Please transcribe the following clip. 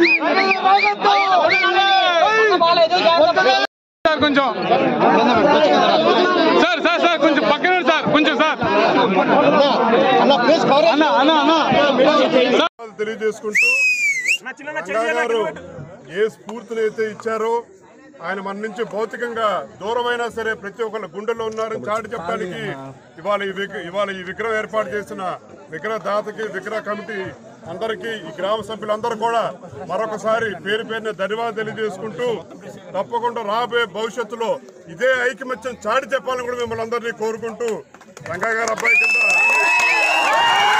sir కొంచెం sir sir sir కొంచెం పక్కన సార్ కొంచెం సార్ అన్న అన్న అన్న ధన్యవాదాలు తెలియజేసుకుంటూ రంగా గారు ఏ స్ఫూర్తిని అయితే ఇచ్చారో ఆయన మన నుంచి భౌతికంగా దూరమైనా సరే ప్రతి ఒక్కళ్ళ గుండెల్లో ఉన్నారని చాటి చెప్పడానికి ఇవాళ ఈ విగ్ర- ఇవాళ ఈ విగ్రహం ఏర్పాటు చేసిన విగ్రహ దాతకి విగ్రహ కమిటీ అందరికీ ఈ గ్రామ సభ్యులందరూ కూడా మరొకసారి పేరు పేరున ధన్యవాదాలు తెలియజేసుకుంటూ తప్పకుండా రాబోయే భవిష్యత్తులో ఇదే ఐకమత్యం చాటి చెప్పాలని కూడా మిమ్మల్ని అందరినీ కోరుకుంటూ రంగా గారు అబ్బాయి కింద